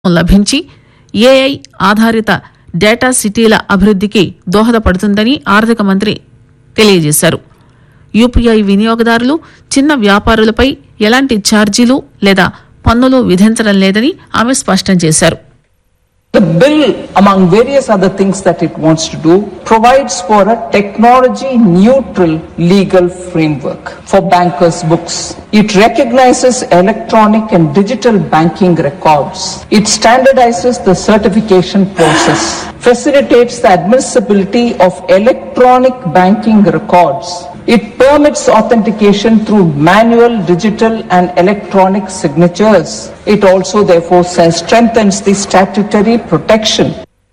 లభించి ఏఐ ఆధారిత డేటా సిటీల అభివృద్దికి దోహదపడుతుందని ఆర్థిక మంత్రి తెలియజేశారు యూపీఐ వినియోగదారులు చిన్న వ్యాపారులపై ఎలాంటి ఛార్జీలు లేదా పన్నులు విధించడం లేదని ఆమె స్పష్టం చేశారు The bill, among various other things that it wants to do, provides for a technology neutral legal framework for bankers' books. It recognizes electronic and digital banking records. It standardizes the certification process, facilitates the admissibility of electronic banking records. It permits authentication through manual, digital and electronic signatures. It also therefore says strengthens the statutory protection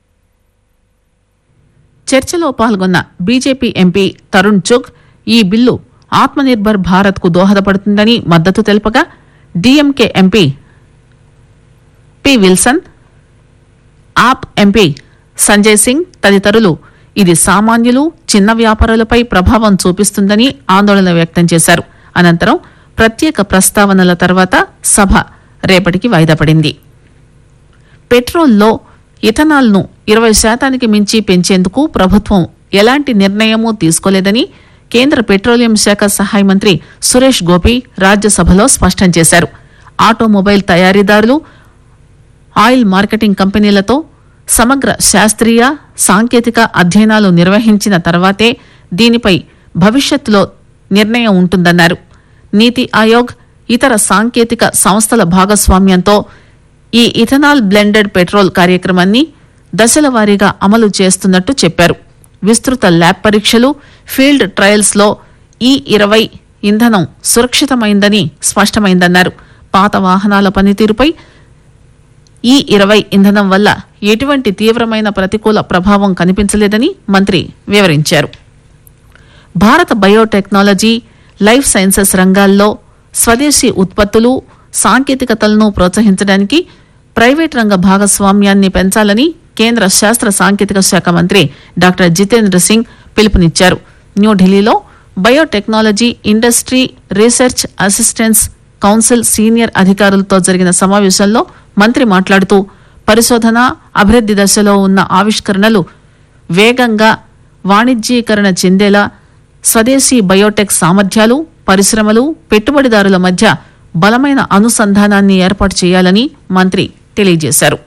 చర్చలో పాల్గొన్న BJP MP Tarun Chugh ఈ bill Atmanirbhar Bharat కు దోహదపడుతుందని మద్దతు తెలుపగా DMK MP P Wilson AAP MP Sanjay Singh తదితరులు ఇది సామాన్యులు చిన్న వ్యాపారులపై ప్రభావం చూపిస్తుందని ఆందోళన వ్యక్తం చేశారు అనంతరం ప్రత్యేక ప్రస్తావనల తర్వాత సభ రేపటికి వాయిదా పడింది పెట్రోల్లో ఇథనాల్ ను ఇరవై శాతానికి మించి పెంచేందుకు ప్రభుత్వం ఎలాంటి నిర్ణయమూ తీసుకోలేదని కేంద్ర పెట్రోలియం శాఖ సహాయ మంత్రి సురేష్ గోపి రాజ్యసభలో స్పష్టం చేశారు ఆటోమొబైల్ తయారీదారులు ఆయిల్ మార్కెటింగ్ కంపెనీలతో సమగ్ర శాస్త్రీయ సాంకేతిక అధ్యయనాలు నిర్వహించిన తర్వాతే దీనిపై భవిష్యత్తులో నిర్ణయం ఉంటుందన్నారు నీతి ఆయోగ్ ఇతర సాంకేతిక సంస్థల భాగస్వామ్యంతో ఈ ఇథనాల్ బ్లెండెడ్ పెట్రోల్ కార్యక్రమాన్ని దశల వారీగా అమలు చేస్తున్నట్టు చెప్పారు విస్తృత ల్యాబ్ పరీక్షలు ఫీల్డ్ ట్రయల్స్ లో ఈ ఇరవై ఇంధనం సురక్షితమైందని స్పష్టమైందన్నారు పాత వాహనాల పనితీరుపై ఈ ఇరవై ఇంధనం వల్ల ఎటువంటి తీవ్రమైన ప్రతికూల ప్రభావం కనిపించలేదని మంత్రి వివరించారు భారత బయోటెక్నాలజీ లైఫ్ సైన్సెస్ రంగాల్లో స్వదేశీ ఉత్పత్తులు సాంకేతికతలను ప్రోత్సహించడానికి ప్రైవేట్ రంగ భాగస్వామ్యాన్ని పెంచాలని కేంద్ర శాస్త్ర సాంకేతిక శాఖ మంత్రి డాక్టర్ జితేంద్ర సింగ్ పిలుపునిచ్చారు న్యూఢిల్లీలో biotechnology industry research assistance council senior అధికారులతో జరిగిన సమావేశంలో మంత్రి మాట్లాడుతూ పరిశోధన అభివృద్ది దశలో ఉన్న ఆవిష్కరణలు వేగంగా వాణిజ్యీకరణ చెందేలా స్వదేశీ బయోటెక్ సామర్థ్యాలు పరిశ్రమలు పెట్టుబడిదారుల మధ్య బలమైన అనుసంధానాన్ని ఏర్పాటు చేయాలని మంత్రి తెలియజేశారు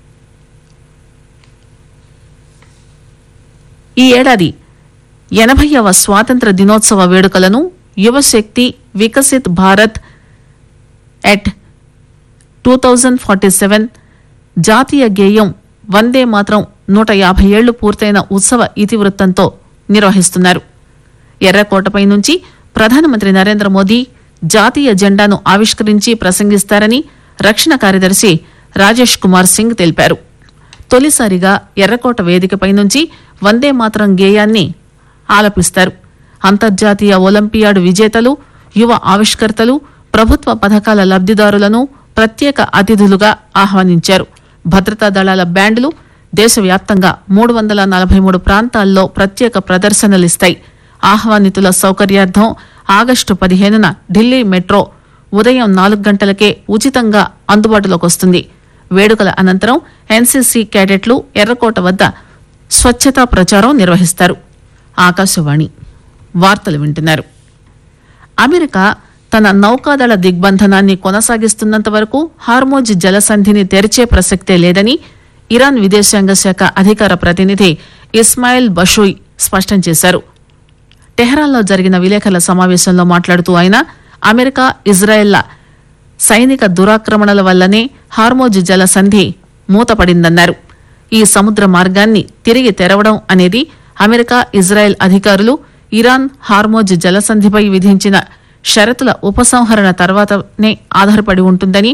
ఈ ఏడాది ఎనభైవ స్వాతంత్ర దినోత్సవ వేడుకలను యువశక్తి Viksit Bharat at two thousand forty seven జాతీయ గేయం వందే మాత్రం నూట యాభై ఏళ్లు పూర్తయిన ఉత్సవ ఇతివృత్తంతో నిర్వహిస్తున్నారు ఎర్రకోటపై నుంచి ప్రధానమంత్రి నరేంద్ర మోదీ జాతీయ జెండాను ఆవిష్కరించి ప్రసంగిస్తారని రక్షణ కార్యదర్శి రాజేష్ కుమార్ సింగ్ తెలిపారు తొలిసారిగా ఎర్రకోట వేదికపై నుంచి వందే మాత్రం గేయాన్ని ఆలపిస్తారు అంతర్జాతీయ ఒలింపియాడ్ విజేతలు యువ ఆవిష్కర్తలు ప్రభుత్వ పథకాల లబ్దిదారులను ప్రత్యేక అతిథులుగా ఆహ్వానించారు భద్రతా దళాల బ్యాండ్లు దేశవ్యాప్తంగా మూడు వందల నలభై మూడు ప్రాంతాల్లో ప్రత్యేక ప్రదర్శనలిస్తాయి ఆహ్వానితుల సౌకర్యార్థం ఆగస్టు పదిహేనున ఢిల్లీ మెట్రో ఉదయం నాలుగు గంటలకే ఉచితంగా అందుబాటులోకి వస్తుంది వేడుకల అనంతరం ఎన్సీసీ క్యాడెట్లు ఎర్రకోట వద్ద స్వచ్ఛతా ప్రచారం నిర్వహిస్తారు ఆకాశవాణి వార్తలు వింటున్నారు అమెరికా తన నౌకాదళ దిగ్బంధనాన్ని కొనసాగిస్తున్నంత వరకు హార్మోజ్ జలసంధిని తెరిచే ప్రసక్తే లేదని ఇరాన్ విదేశాంగ శాఖ అధికార ప్రతినిధి ఇస్మాయిల్ బషోయ్ స్పష్టం చేశారు టెహరాన్లో జరిగిన విలేకరుల సమావేశంలో మాట్లాడుతూ ఆయన అమెరికా ఇజ్రాయెల్ల సైనిక దురాక్రమణల వల్లనే హార్మోజ్ జలసంధి మూతపడిందన్నారు ఈ సముద్ర మార్గాన్ని తిరిగి తెరవడం అనేది అమెరికా ఇజ్రాయెల్ అధికారులు ఇరాన్ హార్మోజ్ జలసంధిపై విధించిన షరతుల ఉపసంహరణ తర్వాతనే ఆధారపడి ఉంటుందని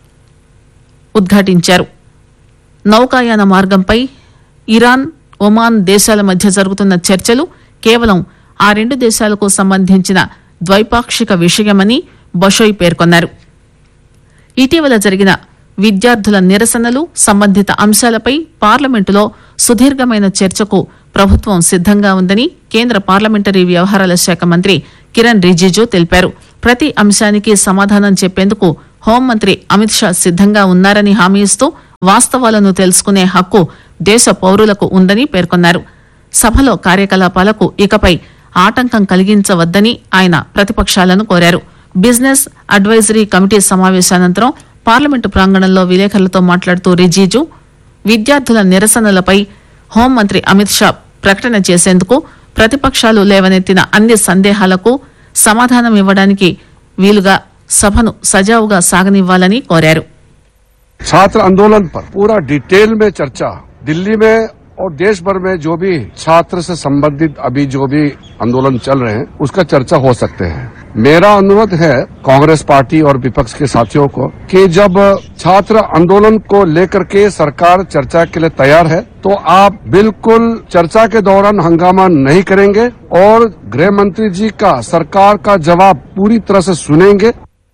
ఉద్ఘాటించారు నౌకాయాన మార్గంపై ఇరాన్ ఒమాన్ దేశాల మధ్య జరుగుతున్న చర్చలు కేవలం ఆ రెండు దేశాలకు సంబంధించిన ద్వైపాక్షిక విషయమని బషోయ్ పేర్కొన్నారు ఇటీవల జరిగిన విద్యార్థుల నిరసనలు సంబంధిత అంశాలపై పార్లమెంటులో సుదీర్ఘమైన చర్చకు ప్రభుత్వం సిద్దంగా ఉందని కేంద్ర పార్లమెంటరీ వ్యవహారాల శాఖ మంత్రి కిరణ్ రిజిజు తెలిపారు ప్రతి అంశానికి సమాధానం చెప్పేందుకు హోంమంత్రి అమిత్ షా సిద్దంగా ఉన్నారని హామీ ఇస్తూ వాస్తవాలను తెలుసుకునే హక్కు దేశ పౌరులకు ఉందని పేర్కొన్నారు సభలో కార్యకలాపాలకు ఇకపై ఆటంకం కలిగించవద్దని ఆయన ప్రతిపక్షాలను కోరారు బిజినెస్ అడ్వైజరీ కమిటీ సమావేశానంతరం పార్లమెంటు ప్రాంగణంలో విలేకరులతో మాట్లాడుతూ రిజిజు విద్యార్థుల నిరసనలపై హోంమంత్రి అమిత్ షా ప్రకటన చేసేందుకు ప్రతిపక్షాలు లేవనెత్తిన అన్ని సందేహాలకు సమాధానం ఇవ్వడానికి వీలుగా సభను సజావుగా సాగనివ్వాలని కోరారు छात्र आंदोलन पर पूरा डिटेल में चर्चा दिल्ली में और देश भर में जो भी छात्र से संबंधित अभी जो भी आंदोलन चल रहे हैं उसका चर्चा हो सकते हैं मेरा अनुरोध है कांग्रेस पार्टी और विपक्ष के साथियों को कि जब छात्र आंदोलन को लेकर के सरकार चर्चा के लिए तैयार है तो आप बिल्कुल चर्चा के दौरान हंगामा नहीं करेंगे और गृह मंत्री जी का सरकार का जवाब पूरी तरह से सुनेंगे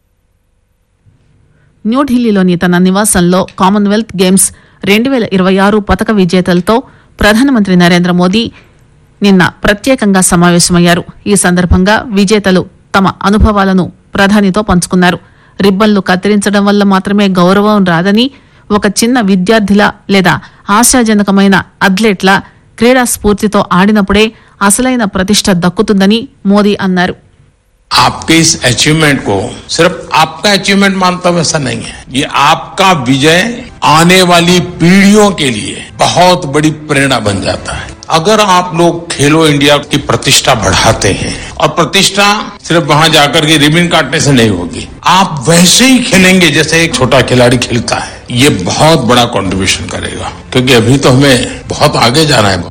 న్యూఢిల్లీలోని తన నివాసంలో కామన్వెల్త్ గేమ్స్ రెండు వేల ఇరవై ఆరు పథక విజేతలతో ప్రధానమంత్రి నరేంద్ర మోదీ నిన్న ప్రత్యేకంగా సమావేశమయ్యారు ఈ సందర్భంగా విజేతలు తమ అనుభవాలను ప్రధానితో పంచుకున్నారు రిబ్బన్లు కత్తిరించడం వల్ల మాత్రమే గౌరవం రాదని ఒక చిన్న విద్యార్థిలా లేదా ఆశాజనకమైన అథ్లెట్లా క్రీడా స్ఫూర్తితో ఆడినప్పుడే అసలైన ప్రతిష్ట దక్కుతుందని మోదీ అన్నారు आपके इस अचीवमेंट को सिर्फ आपका अचीवमेंट मानता हूं ऐसा नहीं है ये आपका विजय आने वाली पीढ़ियों के लिए बहुत बड़ी प्रेरणा बन जाता है अगर आप लोग खेलो इंडिया की प्रतिष्ठा बढ़ाते हैं और प्रतिष्ठा सिर्फ वहां जाकर के रिबन काटने से नहीं होगी आप वैसे ही खेलेंगे जैसे एक छोटा खिलाड़ी खेलता है ये बहुत बड़ा कंट्रीब्यूशन करेगा क्योंकि अभी तो हमें बहुत आगे जाना है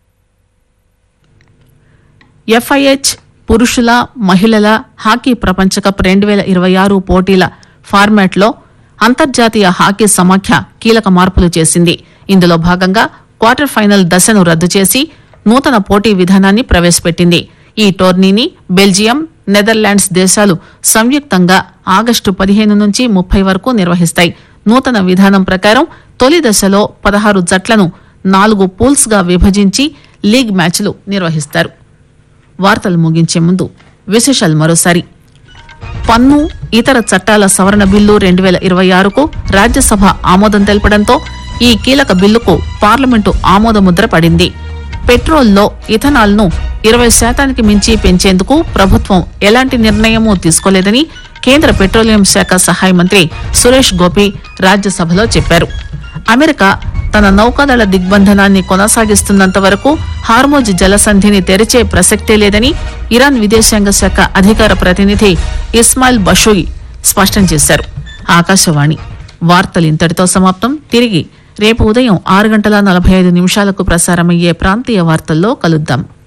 ఎఫ్ఐహెచ్ పురుషుల మహిళల హాకీ ప్రపంచ కప్ రెండు వేల ఇరవై ఆరు పోటీల ఫార్మాట్లో అంతర్జాతీయ హాకీ సమాఖ్య కీలక మార్పులు చేసింది ఇందులో భాగంగా క్వార్టర్ ఫైనల్ దశను రద్దు చేసి నూతన పోటీ విధానాన్ని ప్రవేశపెట్టింది ఈ టోర్నీని బెల్జియం నెదర్లాండ్స్ దేశాలు సంయుక్తంగా ఆగస్టు పదిహేను నుంచి ముప్పై వరకు నిర్వహిస్తాయి నూతన విధానం ప్రకారం తొలి దశలో పదహారు జట్లను నాలుగు పూల్స్ గా విభజించి లీగ్ మ్యాచ్లు నిర్వహిస్తారు వార్తలు ముగించే ముందు విశేషాలు మరోసారి పన్ను ఇతర చట్టాల సవరణ బిల్లు రెండు వేల ఇరవై ఆరుకు రాజ్యసభ ఆమోదం తెలపడంతో ఈ కీలక బిల్లుకు పార్లమెంటు ఆమోదముద్ర పడింది పెట్రోల్లో ఇథనాల్ ను ఇరవై శాతానికి మించి పెంచేందుకు ప్రభుత్వం ఎలాంటి నిర్ణయమూ తీసుకోలేదని కేంద్ర పెట్రోలియం శాఖ సహాయ మంత్రి సురేష్ గోపి రాజ్యసభలో చెప్పారు అమెరికా తన నౌకాదళ దిగ్బంధనాన్ని కొనసాగిస్తున్నంత వరకు హార్మోజ్ జలసంధిని తెరిచే ప్రసక్తే లేదని ఇరాన్ విదేశాంగ శాఖ అధికార ప్రతినిధి ఇస్మాయిల్ బషోయి స్పష్టం చేశారు ఆకాశవాణి వార్తలు ఇంతటితో సమాప్తం తిరిగి రేపు ఉదయం ఆరు గంటల నలభై ఐదు నిమిషాలకు ప్రసారమయ్యే ప్రాంతీయ వార్తల్లో కలుద్దాం